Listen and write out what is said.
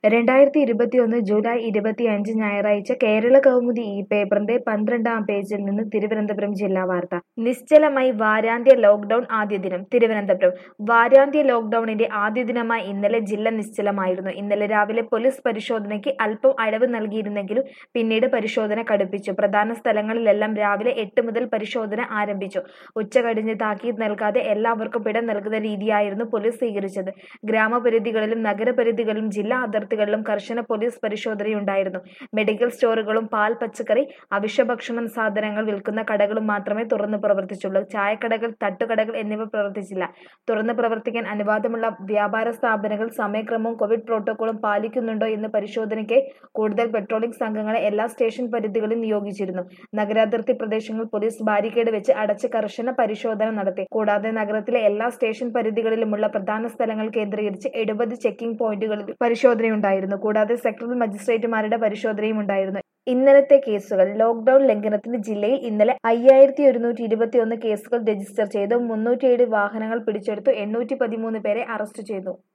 രണ്ടായിരത്തി ഇരുപത്തിയൊന്ന് ജൂലൈ ഇരുപത്തിയഞ്ച് ഞായറാഴ്ച കേരള കൗമുദി ഈ പേപ്പറിന്റെ പന്ത്രണ്ടാം പേജിൽ നിന്ന് തിരുവനന്തപുരം ജില്ലാ വാർത്ത നിശ്ചലമായി വാരാന്ത്യ ലോക്ഡൌൺ ആദ്യ ദിനം തിരുവനന്തപുരം വാരാന്ത്യ ലോക്ഡൌണിന്റെ ആദ്യ ദിനമായി ഇന്നലെ ജില്ല നിശ്ചലമായിരുന്നു ഇന്നലെ രാവിലെ പോലീസ് പരിശോധനയ്ക്ക് അല്പം അയവ് നൽകിയിരുന്നെങ്കിലും പിന്നീട് പരിശോധന കടുപ്പിച്ചു പ്രധാന സ്ഥലങ്ങളിലെല്ലാം രാവിലെ എട്ട് മുതൽ പരിശോധന ആരംഭിച്ചു ഉച്ച കഴിഞ്ഞ് താക്കീത് നൽകാതെ എല്ലാവർക്കും പിഴ നൽകുന്ന രീതിയായിരുന്നു പോലീസ് സ്വീകരിച്ചത് ഗ്രാമപരിധികളിലും നഗരപരിധികളിലും ജില്ലാ അതിർത്തികളിലും കർശന പോലീസ് പരിശോധനയുണ്ടായിരുന്നു മെഡിക്കൽ സ്റ്റോറുകളും പാൽ പച്ചക്കറി അവശ്യഭക്ഷണ സാധനങ്ങൾ വിൽക്കുന്ന കടകളും മാത്രമേ തുറന്നു പ്രവർത്തിച്ചുള്ളൂ ചായക്കടകൾ തട്ടുകടകൾ എന്നിവ പ്രവർത്തിച്ചില്ല തുറന്നു പ്രവർത്തിക്കാൻ അനുവാദമുള്ള വ്യാപാര സ്ഥാപനങ്ങൾ സമയക്രമവും കോവിഡ് പ്രോട്ടോക്കോളും പാലിക്കുന്നുണ്ടോ എന്ന് പരിശോധനയ്ക്ക് കൂടുതൽ പെട്രോളിംഗ് സംഘങ്ങളെ എല്ലാ സ്റ്റേഷൻ പരിധികളിലും നിയോഗിച്ചിരുന്നു നഗരാതിർത്തി പ്രദേശങ്ങൾ പോലീസ് ബാരിക്കേഡ് വെച്ച് അടച്ച് കർശന പരിശോധന നടത്തി കൂടാതെ നഗരത്തിലെ എല്ലാ സ്റ്റേഷൻ പരിധികളിലുമുള്ള പ്രധാന സ്ഥലങ്ങൾ കേന്ദ്രീകരിച്ച് എഴുപത് ചെക്കിംഗ് പോയിന്റുകളിൽ പരിശോധനയുണ്ടായിരുന്നു കൂടാതെ സെക്ടറൽ മജിസ്ട്രേറ്റുമാരുടെ പരിശോധനയും ഉണ്ടായിരുന്നു ഇന്നലത്തെ കേസുകൾ ലോക്ഡൌൺ ലംഘനത്തിന് ജില്ലയിൽ ഇന്നലെ അയ്യായിരത്തി ഒരുന്നൂറ്റി ഇരുപത്തിയൊന്ന് കേസുകൾ രജിസ്റ്റർ ചെയ്തു മുന്നൂറ്റിയേഴ് വാഹനങ്ങൾ പിടിച്ചെടുത്തു എണ്ണൂറ്റി പതിമൂന്ന് പേരെ അറസ്റ്റ് ചെയ്തു